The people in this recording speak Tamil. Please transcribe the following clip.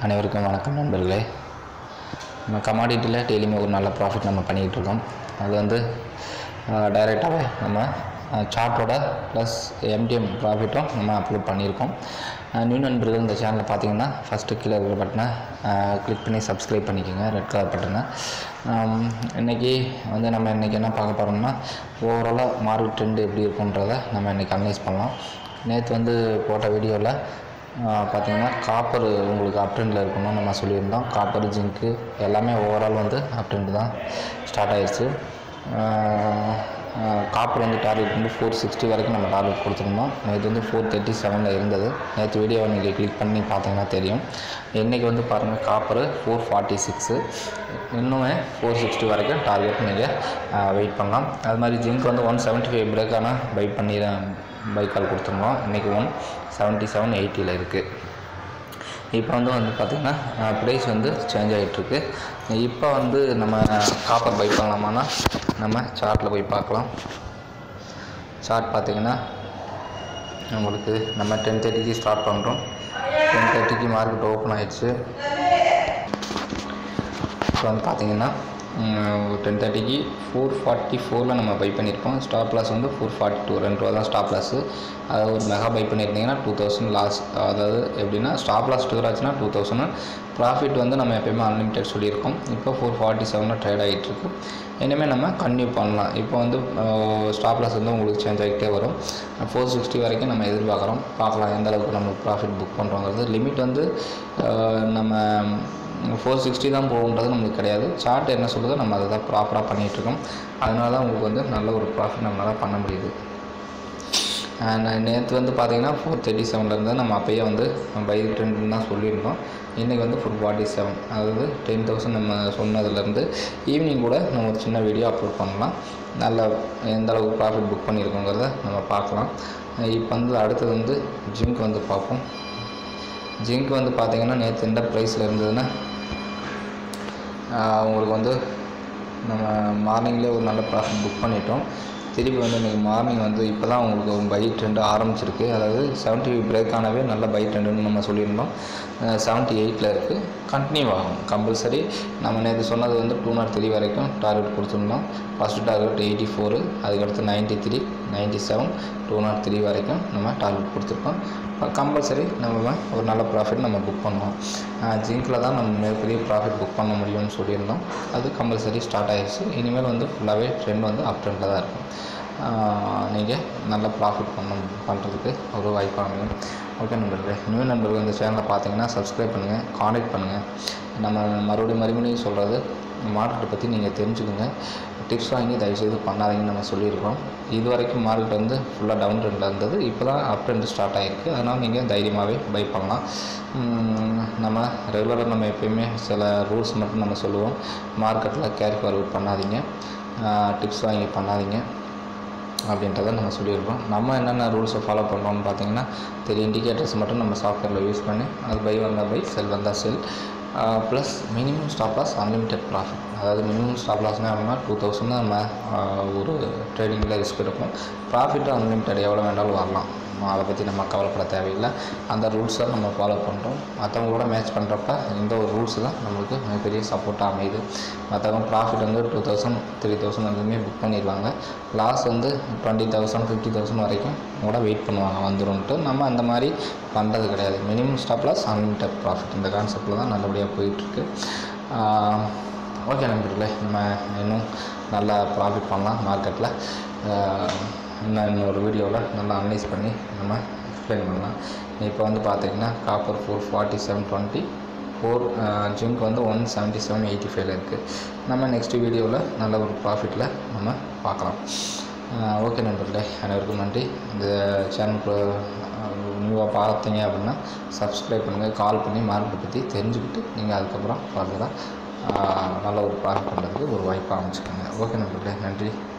அனைவருக்கும் வணக்கம் நண்பர்களே நம்ம கமாடிட்டியில் டெய்லியுமே ஒரு நல்ல ப்ராஃபிட் நம்ம பண்ணிக்கிட்டு இருக்கோம் அது வந்து டைரெக்டாகவே நம்ம சார்ட்டோட ப்ளஸ் எம்டிஎம் ப்ராஃபிட்டும் நம்ம அப்லோட் பண்ணியிருக்கோம் அஹ் நியூ நண்பர்கள் இந்த சேனலை பார்த்தீங்கன்னா ஃபஸ்ட்டு கீழே இருக்கிற பட்டனை கிளிக் பண்ணி சப்ஸ்கிரைப் பண்ணிக்கோங்க ரெட் கலர் பட்டனை இன்றைக்கி வந்து நம்ம இன்றைக்கி என்ன பார்க்க போகிறோம்னா ஓவராலாக மார்க்கெட் ட்ரெண்ட் எப்படி இருக்குன்றதை நம்ம இன்றைக்கி அனலைஸ் பண்ணலாம் நேற்று வந்து போட்ட வீடியோவில் பார்த்தீங்கன்னா காப்பர் உங்களுக்கு அப் ட்ரெண்டில் இருக்கணும்னு நம்ம சொல்லியிருந்தோம் காப்பர் ஜிங்க்கு எல்லாமே ஓவரால் வந்து அப் ட்ரெண்ட் தான் ஸ்டார்ட் ஆயிடுச்சு காப்பர் வந்து டார்கெட் வந்து ஃபோர் சிக்ஸ்டி வரைக்கும் நம்ம டார்கெட் கொடுத்துருந்தோம் நேற்று வந்து ஃபோர் தேர்ட்டி செவனில் இருந்தது நேற்று வீடியோவை நீங்கள் கிளிக் பண்ணி பார்த்தீங்கன்னா தெரியும் இன்றைக்கி வந்து பாருங்கள் காப்பர் ஃபோர் ஃபார்ட்டி சிக்ஸு இன்னுமே ஃபோர் சிக்ஸ்டி வரைக்கும் டார்கெட் நீங்கள் வெயிட் பண்ணலாம் அது மாதிரி ஜிங்க் வந்து ஒன் செவன்ட்டி ஃபைவ் பிரேக்கான பை பண்ணி பை கால் கொடுத்துருந்தோம் இன்றைக்கி ஒன் செவன்ட்டி செவன் எயிட்டியில் இருக்குது இப்போ வந்து வந்து பார்த்திங்கன்னா ப்ரைஸ் வந்து சேஞ்ச் ஆகிட்டுருக்கு இப்போ வந்து நம்ம காப்பர் பை பண்ணலாமான்னா நம்ம சார்ட்டில் போய் பார்க்கலாம் சார்ட் பார்த்திங்கன்னா உங்களுக்கு நம்ம டென் தேர்ட்டிக்கு ஸ்டார்ட் பண்ணுறோம் டென் தேர்ட்டிக்கு மார்க்கெட் ஓப்பன் ஆயிடுச்சு இப்போ வந்து பார்த்திங்கன்னா டென் தேர்ட்டிக்கு ஃபோர் ஃபார்ட்டி ஃபோரில் நம்ம பை பண்ணியிருப்போம் ஸ்டாப் லாஸ் வந்து ஃபோர் ஃபார்ட்டி டூ ரெண்டு ரூபா தான் ஸ்டாப் லாஸு அதாவது ஒரு மெகா பை பண்ணியிருந்தீங்கன்னா டூ தௌசண்ட் லாஸ் அதாவது எப்படின்னா ஸ்டாப் லாஸ் டூ ஆச்சுன்னா டூ தௌசண்ட் ப்ராஃபிட் வந்து நம்ம எப்பயுமே அன்லிமிட்டட் சொல்லியிருக்கோம் இப்போ ஃபோர் ஃபார்ட்டி செவனில் ட்ரேட் ஆகிட்டுருக்கு இனிமேல் நம்ம கன்டினியூ பண்ணலாம் இப்போ வந்து ஸ்டாப் லாஸ் வந்து உங்களுக்கு சேஞ்ச் ஆகிட்டே வரும் ஃபோர் சிக்ஸ்டி வரைக்கும் நம்ம எதிர்பார்க்குறோம் பார்க்கலாம் எந்த அளவுக்கு நம்ம ப்ராஃபிட் புக் பண்ணுறோங்கிறது லிமிட் வந்து நம்ம ஃபோர் சிக்ஸ்டி தான் போகுன்றது நம்மளுக்கு கிடையாது சார்ட் என்ன சொல்லுதோ நம்ம அதை தான் ப்ராப்பராக பண்ணிகிட்ருக்கோம் அதனால தான் உங்களுக்கு வந்து நல்ல ஒரு ப்ராஃபிட் நம்மளால் பண்ண முடியுது நேற்று வந்து பார்த்திங்கன்னா ஃபோர் தேர்ட்டி செவன்லேருந்து நம்ம அப்போயே வந்து பை ட்ரெண்ட்னு தான் சொல்லியிருந்தோம் இன்றைக்கி வந்து ஃபோர் ஃபார்ட்டி செவன் அதாவது டென் தௌசண்ட் நம்ம சொன்னதுலேருந்து ஈவினிங் கூட நம்ம ஒரு சின்ன வீடியோ அப்லோட் பண்ணலாம் நல்ல எந்த அளவுக்கு ப்ராஃபிட் புக் பண்ணியிருக்கோங்கிறத நம்ம பார்க்கலாம் இப்போ வந்து அடுத்தது வந்து ஜிங்க் வந்து பார்ப்போம் ஜிங்க் வந்து பார்த்திங்கன்னா நேற்று எந்த ப்ரைஸில் இருந்ததுன்னா உங்களுக்கு வந்து நம்ம மார்னிங்லேயே ஒரு நல்ல ப்ராஃபிட் புக் பண்ணிட்டோம் திருப்பி வந்து இன்றைக்கி மார்னிங் வந்து இப்போ தான் உங்களுக்கு ஒரு பை ட்ரெண்டு ஆரம்பிச்சிருக்கு அதாவது செவன்ட்டி பிரேக் ஆனவே நல்ல பை ட்ரெண்டுன்னு நம்ம சொல்லியிருந்தோம் செவன்ட்டி எயிட்டில் இருக்குது கண்டினியூ ஆகும் கம்பல்சரி நம்ம நேற்று சொன்னது வந்து டூ நாட் த்ரீ வரைக்கும் டார்கெட் கொடுத்துருந்தோம் ஃபஸ்ட்டு டார்கெட் எயிட்டி ஃபோரு அதுக்கடுத்து ninety three ninety seven two naught three வரைக்கும் நம்ம டார்கெட் கொடுத்துருக்கோம் கம்பல்சரி நம்ம ஒரு நல்ல ப்ராஃபிட் நம்ம புக் பண்ணுவோம் ஜிங்கில் தான் நம்ம மிகப்பெரிய ப்ராஃபிட் புக் பண்ண முடியும்னு சொல்லியிருந்தோம் அது கம்பல்சரி ஸ்டார்ட் ஆகிடுச்சு இனிமேல் வந்து ஃபுல்லாகவே ட்ரெண்ட் வந்து அப் ட்ரெண்டில் தான் இருக்கும் நீங்கள் நல்ல ப்ராஃபிட் பண்ண பண்ணுறதுக்கு ஒரு வாய்ப்பு அமையும் ஓகே நண்பர்களே நியூ நண்பர்கள் இந்த சேனலை பார்த்தீங்கன்னா சப்ஸ்கிரைப் பண்ணுங்கள் காண்டாக்ட் பண்ணுங்கள் நம்ம மறுபடியும் மறுபடியும் சொல்கிறது மார்க்கெட்டை பற்றி நீங்கள் தெரிஞ்சுக்கோங்க டிப்ஸ் வாங்கி தயவுசெய்து பண்ணாதீங்கன்னு நம்ம சொல்லியிருக்கோம் இது வரைக்கும் மார்க்கெட் வந்து ஃபுல்லாக டவுன் ட்ரெண்டில் இருந்தது இப்போ தான் அப் ட்ரெண்ட் ஸ்டார்ட் ஆகிருக்கு அதனால் நீங்கள் தைரியமாகவே பை பண்ணலாம் நம்ம ரெகுலராக நம்ம எப்பயுமே சில ரூல்ஸ் மட்டும் நம்ம சொல்லுவோம் மார்க்கெட்டில் கேரி ஃபார்வர்ட் பண்ணாதீங்க டிப்ஸ் வாங்கி பண்ணாதீங்க அப்படின்றத நம்ம சொல்லியிருக்கோம் நம்ம என்னென்ன ரூல்ஸை ஃபாலோ பண்ணுறோம்னு பார்த்தீங்கன்னா தெரிய இண்டிகேட்டர்ஸ் மட்டும் நம்ம சாஃப்ட்வேரில் யூஸ் பண்ணி அது பை வந்தால் பை செல் வந்தால் sell plus minimum stop loss unlimited profit அதாவது மினிமம் ஸ்டாப் லாஸ்னால் அப்படின்னா டூ தௌசண்ட் நம்ம ஒரு ட்ரேடிங்கில் ரிஸ்க் எடுப்போம் ப்ராஃபிட்டும் அன்லிமிட்டெட் எவ்வளோ வேண்டாலும் வரலாம் அதை பற்றி நம்ம கவலைப்பட தேவையில்லை அந்த ரூல்ஸை நம்ம ஃபாலோ பண்ணுறோம் மற்றவங்களோட மேட்ச் பண்ணுறப்ப இந்த ஒரு ரூல்ஸ் தான் நம்மளுக்கு மிகப்பெரிய சப்போர்ட்டாக அமையுது மற்றவங்க ப்ராஃபிட் வந்து டூ தௌசண்ட் த்ரீ தௌசண்ட் வரைக்குமே புக் பண்ணிடுவாங்க லாஸ் வந்து டுவெண்ட்டி தௌசண்ட் ஃபிஃப்டி தௌசண்ட் வரைக்கும் கூட வெயிட் பண்ணுவாங்க வந்துடும்ட்டு நம்ம அந்த மாதிரி பண்ணுறது கிடையாது minimum stop loss unlimited profit இந்த கான்செப்டில் தான் நல்லபடியாக போயிட்டுருக்கு ஓகே நண்பர்களே நம்ம இன்னும் நல்லா ப்ராஃபிட் பண்ணலாம் மார்க்கெட்டில் இன்னும் இன்னொரு வீடியோவில் நல்லா அனலைஸ் பண்ணி நம்ம எக்ஸ்பிளைன் பண்ணலாம் இப்போ வந்து பார்த்திங்கன்னா copper four forty seven twenty four zinc வந்து ஒன் செவன்ட்டி செவன் எயிட்டி ஃபைவ்ல இருக்குது நம்ம நெக்ஸ்ட் வீடியோவில் நல்ல ஒரு ப்ராஃபிட்டில் நம்ம பார்க்கலாம் ஓகே நண்பர்களே அனைவருக்கும் நன்றி இந்த சேனலுக்கு நியூவாக பார்த்தீங்க அப்படின்னா சப்ஸ்கிரைப் பண்ணுங்கள் கால் பண்ணி மார்க்கெட்டை பற்றி தெரிஞ்சுக்கிட்டு நீங்கள் அதுக்கப்புறம் ஃபர்தராக நல்ல ஒரு ப்ராஃபிட் பண்ணுறதுக்கு ஒரு வாய்ப்பாக அமைச்சுக்கோங்க ஓகே நண்பர்களே நன்றி